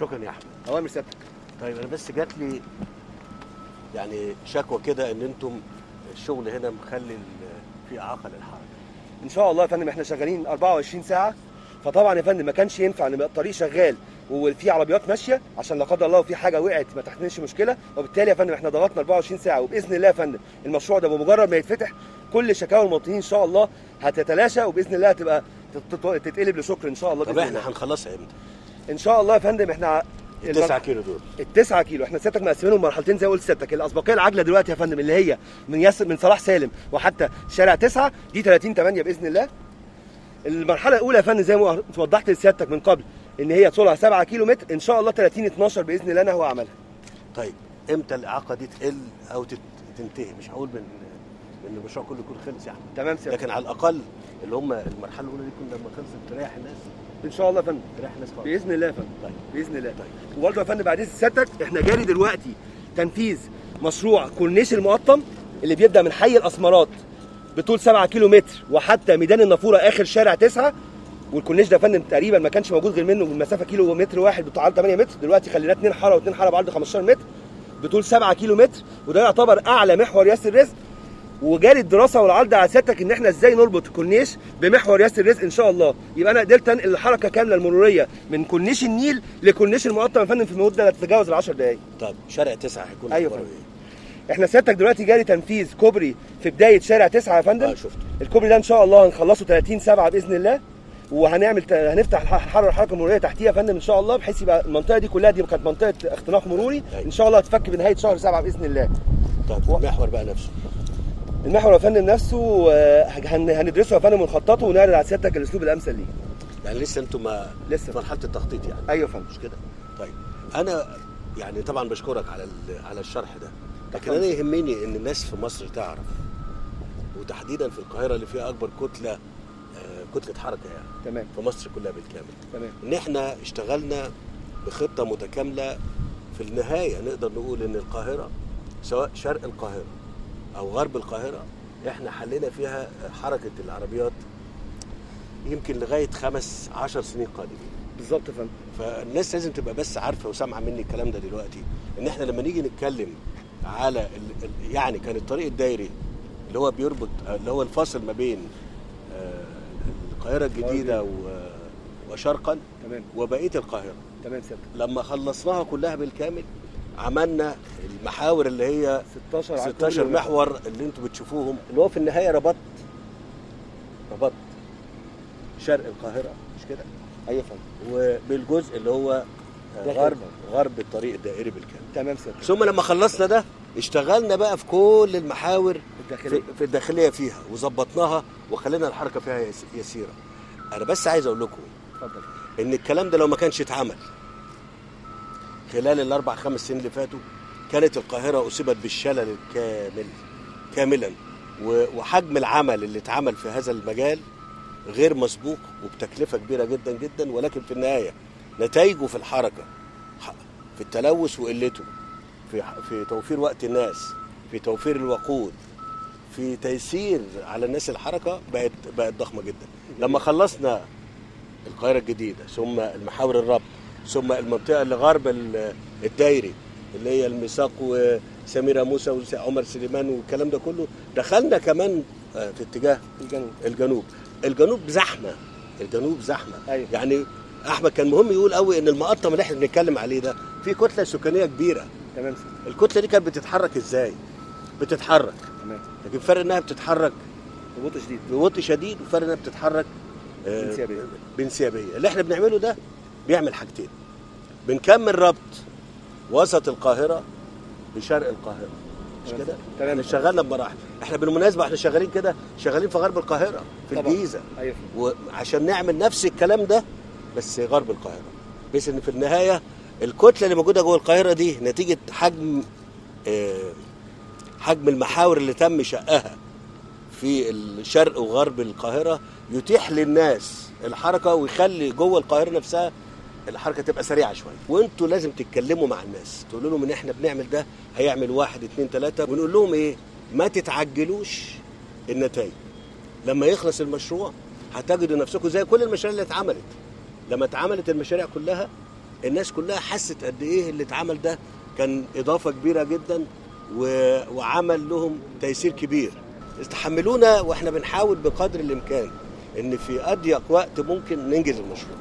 شكرا يا احمد اوامر سيادتك طيب انا بس جات لي يعني شكوى كده ان انتم الشغل هنا مخلي ال- في اعاقه للحركه ان شاء الله يا فندم احنا شغالين 24 ساعه فطبعا يا فندم ما كانش ينفع ان يبقى الطريق شغال وفي عربيات ماشيه عشان لا قدر الله في حاجه وقعت ما تحتملش مشكله وبالتالي يا فندم احنا ضغطنا 24 ساعه وباذن الله يا فندم المشروع ده بمجرد ما يتفتح كل شكاوى المواطنين ان شاء الله هتتلاشى وباذن الله هتبقى تت- تتقلب لشكر ان شاء الله طب باذن احنا الله هنخلصها امتى؟ ان شاء الله يا فندم احنا التسعة كيلو دول التسعة كيلو احنا سيادتك مقسمينهم مرحلتين زي ما قلت سيادتك الاسبقيه العاجله دلوقتي يا فندم اللي هي من ياسر من صلاح سالم وحتى شارع تسعة دي 30 8 باذن الله المرحله الاولى يا فندم زي ما وضحت لسيادتك من قبل ان هي طولها 7 كيلو متر ان شاء الله 30 12 باذن الله انا هو عملها طيب امتى الاعاقه دي تقل او تت- تنتهي مش هقول من من المشروع كله يكون خلص يعني تمام سيادتك لكن على الاقل اللي هم المرحله الاولى دي كنا لما خلصت تريح الناس ان شاء الله يا فندم تريح الناس خالص باذن الله يا فندم طيب باذن الله طيب وبرضه يا فندم بعد اذن سيادتك احنا جاري دلوقتي تنفيذ مشروع كورنيش المقطم اللي بيبدا من حي الاسمرات بطول 7 كيلو متر وحتى ميدان النافوره اخر شارع 9 والكورنيش ده يا فندم تقريبا ما كانش موجود غير منه بالمسافه كيلو متر واحد بطول 8 متر دلوقتي خليناه 2 حاره و2 حاره بعرض 15 متر بطول 7 كيلو متر وده يعتبر اعلى محور ياسر رزق وجاري الدراسه والعرض على سيادتك ان احنا ازاي نربط الكورنيش بمحور ياسر رزق ان شاء الله يبقى انا قدرت انقل الحركه كامله المروريه من كورنيش النيل لكورنيش المقطم يا فندم في مده لا تتجاوز ال 10 دقائق طب شارع تسعة هيكون أيوة أخباره فندم. إيه؟ احنا سيادتك دلوقتي جاري تنفيذ كوبري في بدايه شارع 9 يا فندم اه شفته الكوبري ده ان شاء الله هنخلصه 30 7 باذن الله وهنعمل ت- هنفتح الح- حر الحركه المروريه تحتيها يا فندم ان شاء الله بحيث يبقى المنطقه دي كلها دي كانت منطقه اختناق مروري أيوة. ان شاء الله هتفك بنهايه شهر 7 باذن الله طب و- المحور بقى نفسه المحور يا فندم نفسه آه، هن- هندرسه يا فندم ونخططه ونعرض على سيادتك الاسلوب الامثل ليه يعني لسه انتم ما لسه. في مرحله التخطيط يعني ايوه يا فندم مش كده طيب انا يعني طبعا بشكرك على ال- على الشرح ده لكن طبعاً. انا يهمني ان الناس في مصر تعرف وتحديدا في القاهره اللي فيها اكبر كتله آه، كتله حركه يعني تمام في مصر كلها بالكامل تمام ان احنا اشتغلنا بخطه متكامله في النهايه نقدر نقول ان القاهره سواء شرق القاهره او غرب القاهره احنا حلينا فيها حركه العربيات يمكن لغايه خمس عشر سنين قادمين بالظبط يا فندم فالناس لازم تبقى بس عارفه وسامعه مني الكلام ده دلوقتي ان احنا لما نيجي نتكلم على ال ال يعني كان الطريق الدايري اللي هو بيربط اللي هو الفاصل ما بين آه، القاهره الجديده و- وشرقا تمام وبقيه القاهره تمام سيادتك لما خلصناها كلها بالكامل عملنا المحاور اللي هي 16 على 16 الكوبري محور اللي انتم بتشوفوهم اللي هو في النهايه ربط ربط شرق القاهره مش كده ايوه يا فندم وبالجزء اللي هو داخل غرب القاهرة. غرب الطريق الدائري بالكامل تمام سيادتك ثم لما خلصنا ده اشتغلنا بقى في كل المحاور الداخليه في, في الداخليه فيها وظبطناها وخلينا الحركه فيها يس- يسيره انا بس عايز اقول لكم اتفضل ان الكلام ده لو ما كانش اتعمل خلال الاربع خمس سنين اللي فاتوا كانت القاهره اصيبت بالشلل الكامل كاملا و- وحجم العمل اللي اتعمل في هذا المجال غير مسبوق وبتكلفه كبيره جدا جدا ولكن في النهايه نتائجه في الحركه ح- في التلوث وقلته في ح- في توفير وقت الناس في توفير الوقود في تيسير على الناس الحركه بقت بقت ضخمه جدا لما خلصنا القاهره الجديده ثم المحاور الربط ثم المنطقه اللي غرب ال- الدايري اللي هي الميثاق وسميره موسى وعمر سليمان والكلام ده كله دخلنا كمان آه، في اتجاه الجنوب الجنوب الجنوب زحمه الجنوب زحمه أيوة. يعني احمد كان مهم يقول قوي ان المقطم اللي احنا بنتكلم عليه ده في كتله سكانيه كبيره تمام سيادتك الكتله دي كانت بتتحرك ازاي بتتحرك تمام لكن فرق انها بتتحرك ببطء شديد ببطء شديد وفرق انها بتتحرك آه، بانسيابية. بانسيابيه اللي احنا بنعمله ده بيعمل حاجتين بنكمل ربط وسط القاهره بشرق القاهره مش تمام. كده تمام. احنا اشتغلنا بمراحل احنا بالمناسبه احنا شغالين كده شغالين في غرب القاهره في طبعاً. الجيزه ايوه وعشان نعمل نفس الكلام ده بس غرب القاهره بحيث ان في النهايه الكتله اللي موجوده جوه القاهره دي نتيجه حجم آه، حجم المحاور اللي تم شقها في الشرق وغرب القاهره يتيح للناس الحركه ويخلي جوه القاهره نفسها الحركه تبقى سريعه شويه وانتوا لازم تتكلموا مع الناس تقولوا لهم ان احنا بنعمل ده هيعمل واحد اتنين تلاته ونقول لهم ايه ما تتعجلوش النتائج لما يخلص المشروع هتجدوا نفسكم زي كل المشاريع اللي اتعملت لما اتعملت المشاريع كلها الناس كلها حست قد ايه اللي اتعمل ده كان اضافه كبيره جدا و... وعمل لهم تيسير كبير استحملونا واحنا بنحاول بقدر الامكان ان في اضيق وقت ممكن ننجز المشروع